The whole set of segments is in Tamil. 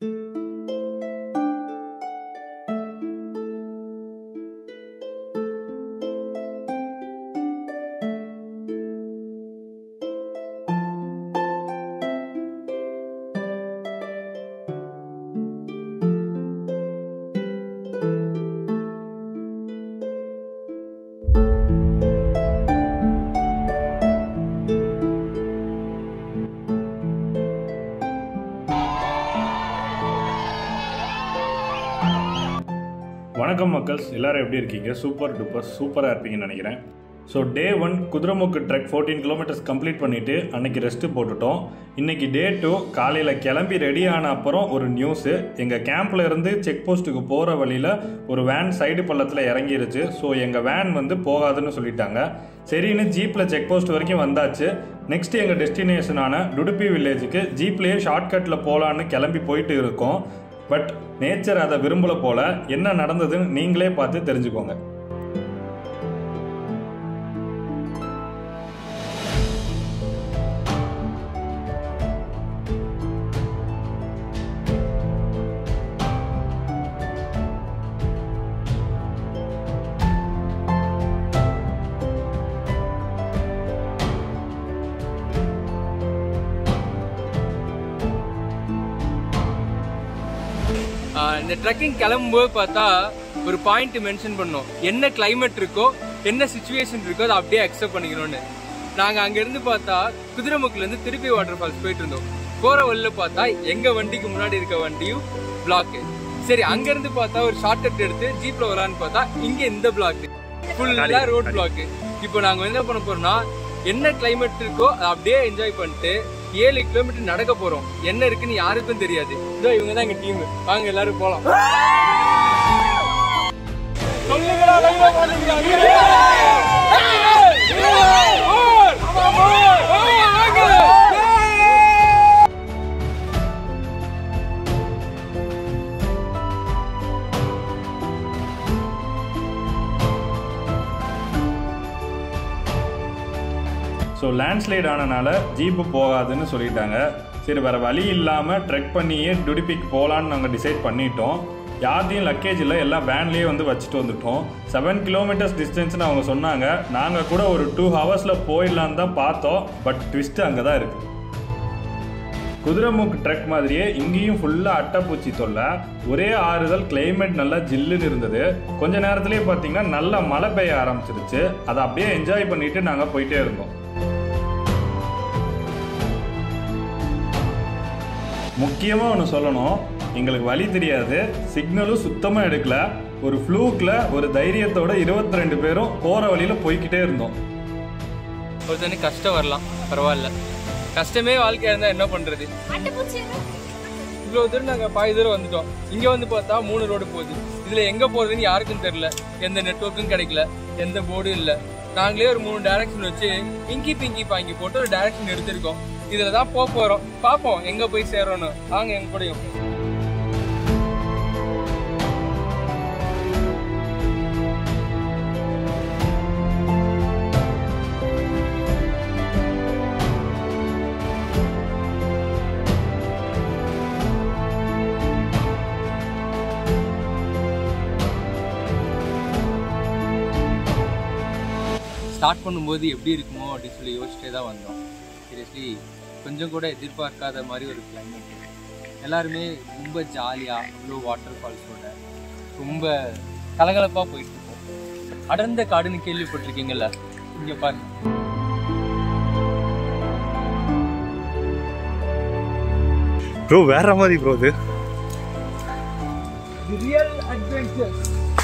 வணக்கம் மக்கள்ஸ் எல்லாரும் எப்படி இருக்கீங்க சூப்பர் டூப்பர் சூப்பராக இருப்பீங்கன்னு நினைக்கிறேன் ஸோ டே ஒன் குதிரைமுக்கு ட்ரெக் ஃபோர்டீன் கிலோமீட்டர்ஸ் கம்ப்ளீட் பண்ணிவிட்டு அன்னைக்கு ரெஸ்ட்டு போட்டுட்டோம் இன்னைக்கு டே டூ காலையில் கிளம்பி ரெடி ஆன அப்புறம் ஒரு நியூஸு எங்கள் கேம்பில் இருந்து செக் போஸ்ட்டுக்கு போகிற வழியில் ஒரு வேன் சைடு பள்ளத்தில் இறங்கிருச்சு ஸோ எங்கள் வேன் வந்து போகாதுன்னு சொல்லிட்டாங்க சரின்னு ஜீப்பில் செக் போஸ்ட் வரைக்கும் வந்தாச்சு நெக்ஸ்ட் எங்கள் டெஸ்டினேஷனான டுடுப்பி வில்லேஜுக்கு ஜீப்லேயே ஷார்ட்கட்டில் போகலான்னு கிளம்பி போயிட்டு இருக்கோம் பட் நேச்சர் அதை விரும்பல போல என்ன நடந்ததுன்னு நீங்களே பார்த்து தெரிஞ்சுக்கோங்க ஆஹ் இந்த ட்ரெக்கிங் கிளம்பும்போது பார்த்தா ஒரு பாயிண்ட் மென்ஷன் பண்ணோம் என்ன climate இருக்கோ என்ன சுச்சுவேஷன் இருக்கோ அதை அப்படியே அக்செப்ட் பண்ணிக்கணும்னு நாங்க அங்க இருந்து பார்த்தா குதிரைமுக்குல இருந்து திருப்பி வாட்டர் ஃபால்ஸ் போயிட்டு இருந்தோம் போற வழியில பார்த்தா எங்க வண்டிக்கு முன்னாடி இருக்க வண்டியும் பிளாக் சரி அங்க இருந்து பார்த்தா ஒரு ஷார்ட் கட் எடுத்து ஜீப்ல வரலான்னு பார்த்தா இங்க இந்த பிளாக் ஃபுல்லா ரோட் பிளாக் இப்போ நாங்க வந்து என்ன பண்ண போறோம்னா என்ன climate இருக்கோ அதை அப்படியே என்ஜாய் பண்ணிட்டு ஏழு கிலோமீட்டர் நடக்க போறோம் என்ன இருக்குன்னு யாருக்கும் தெரியாது இதோ இவங்க தான் எங்க டீம் வாங்க எல்லாரும் போலாம் சொல்லுங்கடா லைவா பாருங்கடா ஸோ லேண்ட்ஸ்லைட் ஆனனால ஜீப்பு போகாதுன்னு சொல்லிட்டாங்க சரி வேற வழி இல்லாமல் ட்ரெக் பண்ணியே டுடிபிக் போகலான்னு நாங்கள் டிசைட் பண்ணிட்டோம் யார்த்தையும் லக்கேஜ் இல்லை எல்லாம் வேன்லேயே வந்து வச்சுட்டு வந்துட்டோம் செவன் கிலோமீட்டர்ஸ் டிஸ்டன்ஸ்னு அவங்க சொன்னாங்க நாங்கள் கூட ஒரு டூ ஹவர்ஸில் போயிடலான்னு தான் பார்த்தோம் பட் ட்விஸ்ட் அங்கே தான் இருக்குது குதிரைமுக்கு ட்ரெக் மாதிரியே இங்கேயும் ஃபுல்லாக அட்டைப்பூச்சி தொல்லை ஒரே ஆறுதல் கிளைமேட் நல்லா ஜில்லுன்னு இருந்தது கொஞ்ச நேரத்துலேயே பார்த்தீங்கன்னா நல்லா மழை பெய்ய ஆரம்பிச்சிருச்சு அதை அப்படியே என்ஜாய் பண்ணிட்டு நாங்கள் போயிட்டே இருந்தோம் முக்கியமாக ஒன்று சொல்லணும் எங்களுக்கு வழி தெரியாது சிக்னலும் சுத்தமாக எடுக்கல ஒரு ஃப்ளூக்கில் ஒரு தைரியத்தோட இருபத்தி ரெண்டு பேரும் போகிற வழியில் போய்க்கிட்டே இருந்தோம் ஒருத்தனுக்கு கஷ்டம் வரலாம் பரவாயில்ல கஷ்டமே வாழ்க்கையா இருந்தா என்ன பண்றது இவ்வளவு தூரம் நாங்க பாதி தூரம் வந்துட்டோம் இங்க வந்து பார்த்தா மூணு ரோடு போகுது இதுல எங்க போறதுன்னு யாருக்கும் தெரியல எந்த நெட்வொர்க்கும் கிடைக்கல எந்த போர்டும் இல்ல நாங்களே ஒரு மூணு டைரக்ஷன் வச்சு இங்கி பிங்கி பாங்கி போட்டு ஒரு டைரக்ஷன் எடுத்திருக்கோம் இதுல தான் போக போறோம் பாப்போம் எங்க போய் சேர்றோம்னு வாங்க எங்க கூடயும் ஸ்டார்ட் பண்ணும்போது எப்படி இருக்குமோ அப்படின்னு சொல்லி யோசிச்சே தான் வந்தோம் சீரியஸ்லி கொஞ்சம் கூட எதிர்பார்க்காத மாதிரி ஒரு கிளைமேட் எல்லாருமே ரொம்ப ஜாலியாக இவ்வளோ வாட்டர் ஃபால்ஸோட ரொம்ப கலகலப்பாக போயிட்டு இருக்கோம் அடர்ந்த காடுன்னு கேள்விப்பட்டிருக்கீங்கல்ல இங்கே பாருங்க ப்ரோ வேற மாதிரி ப்ரோ இது ரியல் அட்வென்ச்சர்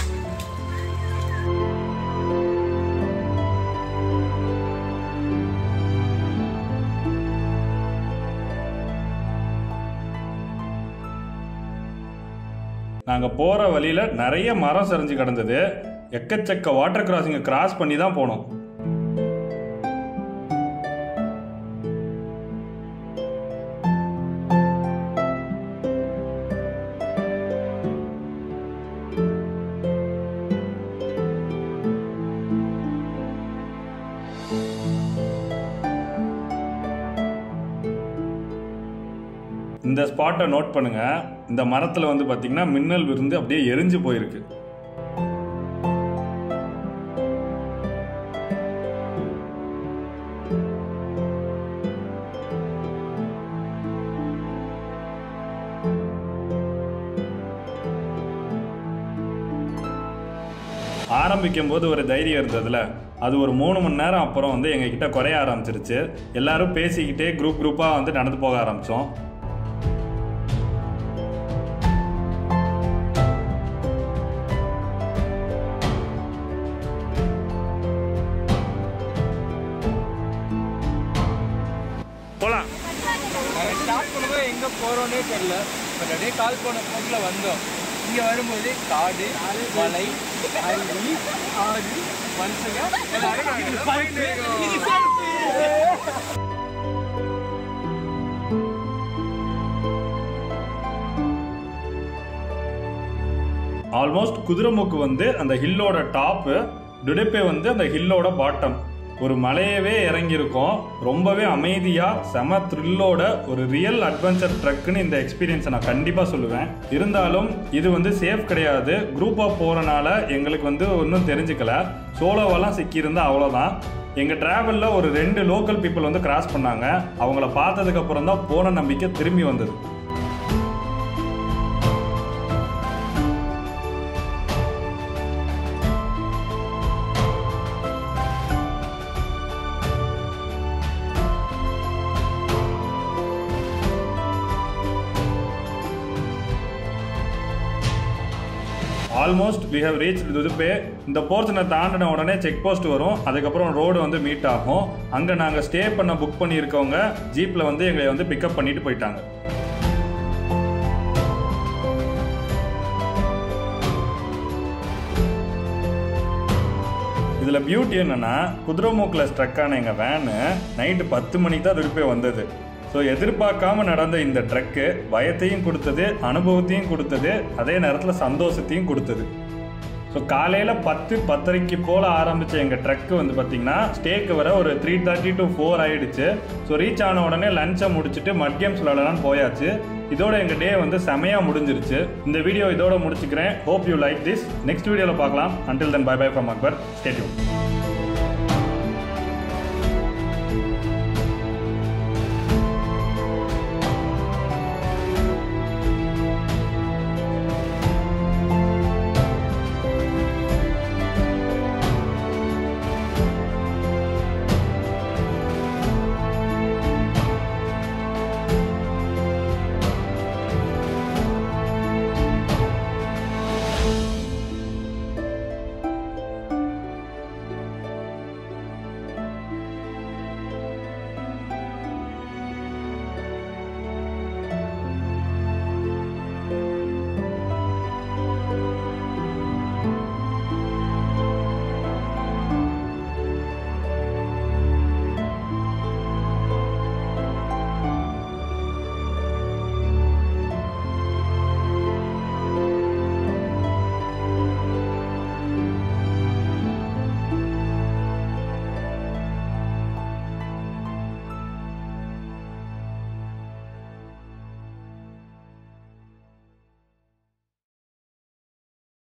நாங்கள் போகிற வழியில் நிறைய மரம் சரிஞ்சு கிடந்தது எக்கச்சக்க வாட்டர் கிராசிங்கை கிராஸ் பண்ணி தான் போனோம் இந்த இந்த ஸ்பாட்டை நோட் பண்ணுங்க இந்த மரத்தில் வந்து பார்த்தீங்கன்னா மின்னல் விருந்து அப்படியே எரிஞ்சு போயிருக்கு ஆரம்பிக்கும் போது ஒரு தைரியம் இருந்ததுல அது ஒரு மூணு மணி நேரம் அப்புறம் வந்து எங்ககிட்ட குறைய ஆரம்பிச்சிருச்சு எல்லாரும் பேசிக்கிட்டே குரூப் குரூப்பாக வந்து நடந்து போக ஆரம்பித்தோம் போலாம் ஸ்டார்ட் பண்ணும்போது எங்க போறோம்னே தெரியல பட் அப்படியே கால் போன போக்குல வந்தோம் இங்க வரும்போது காடு மலை அருவி ஆறு மனுஷங்க எல்லாரும் ஆல்மோஸ்ட் குதிரைமுக்கு வந்து அந்த ஹில்லோட டாப்பு டுடெப்பே வந்து அந்த ஹில்லோட பாட்டம் ஒரு மலையவே இறங்கியிருக்கோம் ரொம்பவே அமைதியாக செம த்ரில்லோட ஒரு ரியல் அட்வென்ச்சர் ட்ரக்குன்னு இந்த எக்ஸ்பீரியன்ஸை நான் கண்டிப்பாக சொல்லுவேன் இருந்தாலும் இது வந்து சேஃப் கிடையாது குரூப்பாக போகிறனால எங்களுக்கு வந்து ஒன்றும் தெரிஞ்சுக்கல சோலோவெல்லாம் சிக்கியிருந்தா அவ்வளோதான் எங்கள் ட்ராவலில் ஒரு ரெண்டு லோக்கல் பீப்புள் வந்து கிராஸ் பண்ணாங்க அவங்கள பார்த்ததுக்கப்புறம் தான் போன நம்பிக்கை திரும்பி வந்தது ஆல்மோஸ்ட் வி ஹவ் ரீச் துதுப்பே இந்த போர்ஷனை தாண்டின உடனே செக் போஸ்ட் வரும் அதுக்கப்புறம் ரோடு வந்து மீட் ஆகும் அங்கே நாங்கள் ஸ்டே பண்ண புக் பண்ணியிருக்கவங்க ஜீப்பில் வந்து எங்களை வந்து பிக்கப் பண்ணிட்டு போயிட்டாங்க இதில் பியூட்டி என்னன்னா குதிரைமூக்கில் ஸ்ட்ரக் ஆன எங்கள் வேனு நைட்டு பத்து மணிக்கு தான் திருப்பி வந்தது ஸோ எதிர்பார்க்காம நடந்த இந்த ட்ரக்கு பயத்தையும் கொடுத்தது அனுபவத்தையும் கொடுத்தது அதே நேரத்தில் சந்தோஷத்தையும் கொடுத்தது ஸோ காலையில் பத்து பத்தரைக்கு போல் ஆரம்பித்த எங்கள் ட்ரக்கு வந்து பார்த்திங்கன்னா ஸ்டேக்கு வர ஒரு த்ரீ தேர்ட்டி டு ஃபோர் ஆயிடுச்சு ஸோ ரீச் ஆன உடனே லஞ்சை முடிச்சுட்டு மட் கேம்ஸ் விளாடலான்னு போயாச்சு இதோட எங்கள் டே வந்து செமையாக முடிஞ்சிருச்சு இந்த வீடியோ இதோட முடிச்சுக்கிறேன் hope you like this next வீடியோவில் பார்க்கலாம் until then bye bye from Akbar stay tuned